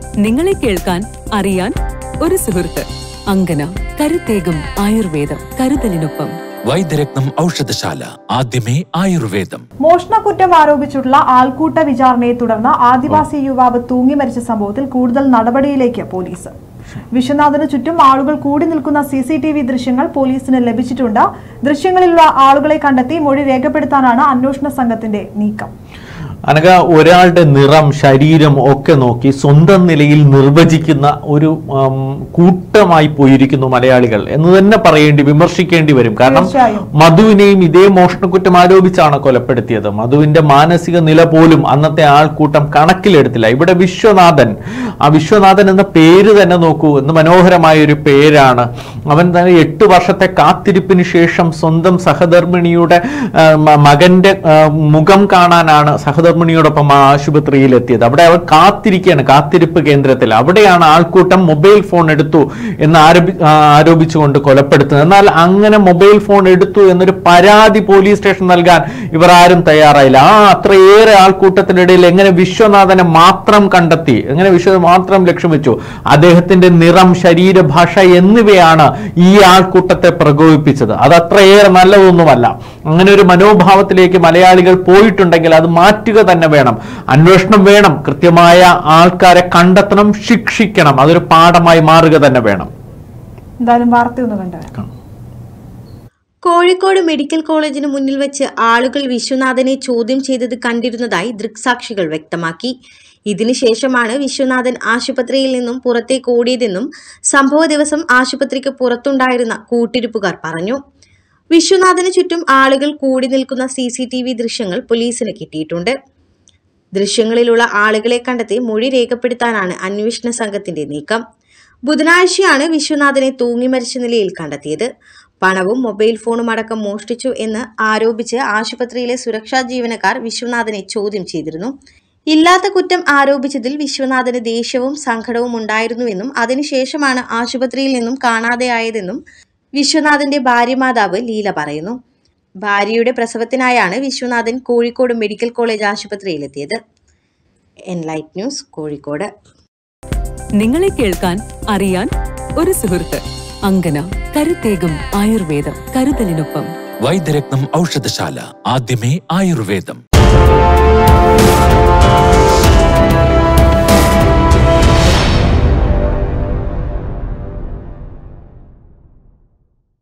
നിങ്ങളെ കേൾക്കാൻ അറിയാൻ ഒരു സുഹൃത്ത് അങ്കന കരുത്തേകും ആയുർവേദം കരുതലിനൊപ്പം വൈദ്യരത്നം ഔഷധശാല ആദ്യമേ ആയുർവേദം മോഷണക്കുറ്റം ആരോപിച്ചുള്ള ആൾക്കൂട്ട വിചാരണയെ തുടർന്ന് ആദിവാസി യുവാവ് തൂങ്ങി മരിച്ച സംഭവത്തിൽ കൂടുതൽ നടപടിയിലേക്ക് പോലീസ് വിശ്വനാഥന് ചുറ്റും ആളുകൾ കൂടി നിൽക്കുന്ന സി സി ടി വി ദൃശ്യങ്ങൾ പോലീസിന് ലഭിച്ചിട്ടുണ്ട് ദൃശ്യങ്ങളിലുള്ള ആളുകളെ കണ്ടെത്തി മൊഴി രേഖപ്പെടുത്താനാണ് അന്വേഷണ സംഘത്തിന്റെ നീക്കം അനക ഒരാളുടെ നിറം ശരീരം ഒക്കെ നോക്കി സ്വന്തം നിലയിൽ നിർവചിക്കുന്ന ഒരു ഉം, കൂട്ടമായി പോയിരിക്കുന്നു മലയാളികൾ എന്ന് തന്നെ പറയേണ്ടി വിമർശിക്കേണ്ടി വരും കാരണം തീർച്ചയായും. മധുവിനെയും ഇതേ മോഷണക്കുറ്റം ആരോപിച്ചാണ് കൊലപ്പെടുത്തിയത് മധുവിന്റെ മാനസിക നില പോലും അന്നത്തെ ആൾക്കൂട്ടം കണക്കിലെടുത്തില്ല ഇവിടെ വിശ്വനാഥൻ ആ വിശ്വനാഥൻ എന്ന പേര് തന്നെ നോക്കൂ എന്ന് മനോഹരമായ ഒരു പേരാണ് അവൻ തന്നെ എട്ട് വർഷത്തെ കാത്തിരിപ്പിന് ശേഷം സ്വന്തം സഹധർമ്മിണിയുടെ ആ, മ- മകന്റെ ആ, മുഖം കാണാനാണ് സഹധർമ്മിണിയോടൊപ്പം ആ ആശുപത്രിയിൽ എത്തിയത് അവിടെ അവർ കാത്തിരിക്കുകയാണ് കാത്തിരിപ്പ് കേന്ദ്രത്തിൽ അവിടെയാണ് ആൾക്കൂട്ടം മൊബൈൽ ഫോൺ എടുത്തു എന്ന് ആരോപി ആ, ആരോപിച്ചുകൊണ്ട് കൊലപ്പെടുത്തുന്നത് എന്നാൽ അങ്ങനെ മൊബൈൽ ഫോൺ എടുത്തു എന്നൊരു പരാതി പോലീസ് സ്റ്റേഷൻ നൽകാൻ ഇവർ ആരും തയ്യാറായില്ല ആ അത്രയേറെ ആൾക്കൂട്ടത്തിനിടയിൽ എങ്ങനെ വിശ്വനാഥനെ മാത്രം കണ്ടെത്തി എങ്ങനെ വിശ്വ മാത്രം ലക്ഷ്യം വെച്ചു അദ്ദേഹത്തിന്റെ നിറം ശരീരഭാഷ എന്നിവയാണ് ഈ ആൾക്കൂട്ടത്തെ പ്രകോപിപ്പിച്ചത് അത് അത്രയേറെ നല്ലതൊന്നുമല്ല അങ്ങനെ ഒരു മനോഭാവത്തിലേക്ക് മലയാളികൾ പോയിട്ടുണ്ടെങ്കിൽ അത് മാറ്റുക തന്നെ വേണം അന്വേഷണം വേണം കൃത്യമായ ആൾക്കാരെ കണ്ടെത്തണം ശിക്ഷിക്കണം അതൊരു പാഠമായി മാറുക തന്നെ വേണം എന്തായാലും വാർത്തയൊന്ന് കണ്ടുവരാം കോഴിക്കോട് മെഡിക്കൽ കോളേജിന് മുന്നിൽ വെച്ച് ആളുകൾ വിശ്വനാഥനെ ചോദ്യം ചെയ്തത് കണ്ടിരുന്നതായി ദൃക്സാക്ഷികൾ വ്യക്തമാക്കി ഇതിനുശേഷമാണ് വിശ്വനാഥൻ ആശുപത്രിയിൽ നിന്നും പുറത്തേക്ക് ഓടിയതെന്നും സംഭവ ദിവസം ആശുപത്രിക്ക് പുറത്തുണ്ടായിരുന്ന കൂട്ടിരിപ്പുകാർ പറഞ്ഞു വിശ്വനാഥന് ചുറ്റും ആളുകൾ കൂടി നിൽക്കുന്ന സി സി ടി വി ദൃശ്യങ്ങൾ പോലീസിന് കിട്ടിയിട്ടുണ്ട് ദൃശ്യങ്ങളിലുള്ള ആളുകളെ കണ്ടെത്തി മൊഴി രേഖപ്പെടുത്താനാണ് അന്വേഷണ സംഘത്തിന്റെ നീക്കം ബുധനാഴ്ചയാണ് വിശ്വനാഥനെ തൂങ്ങി മരിച്ച നിലയിൽ കണ്ടെത്തിയത് പണവും മൊബൈൽ ഫോണും അടക്കം മോഷ്ടിച്ചു എന്ന് ആരോപിച്ച് ആശുപത്രിയിലെ സുരക്ഷാ ജീവനക്കാർ വിശ്വനാഥനെ ചോദ്യം ചെയ്തിരുന്നു ഇല്ലാത്ത കുറ്റം ആരോപിച്ചതിൽ വിശ്വനാഥന് ദേഷ്യവും സങ്കടവും ഉണ്ടായിരുന്നുവെന്നും അതിനുശേഷമാണ് ആശുപത്രിയിൽ നിന്നും കാണാതെയായതെന്നും വിശ്വനാഥന്റെ ഭാര്യമാതാവ് ലീല പറയുന്നു ഭാര്യയുടെ പ്രസവത്തിനായാണ് വിശ്വനാഥൻ കോഴിക്കോട് മെഡിക്കൽ കോളേജ് ആശുപത്രിയിലെത്തിയത് എൻലൈറ്റ് ന്യൂസ് കോഴിക്കോട് നിങ്ങളെ കേൾക്കാൻ അറിയാൻ ഒരു സുഹൃത്ത് അങ്കന കരുത്തേകും ആയുർവേദം കരുതലിനൊപ്പം വൈദ്യരത്നം ഔഷധശാല ആദ്യമേ ആയുർവേദം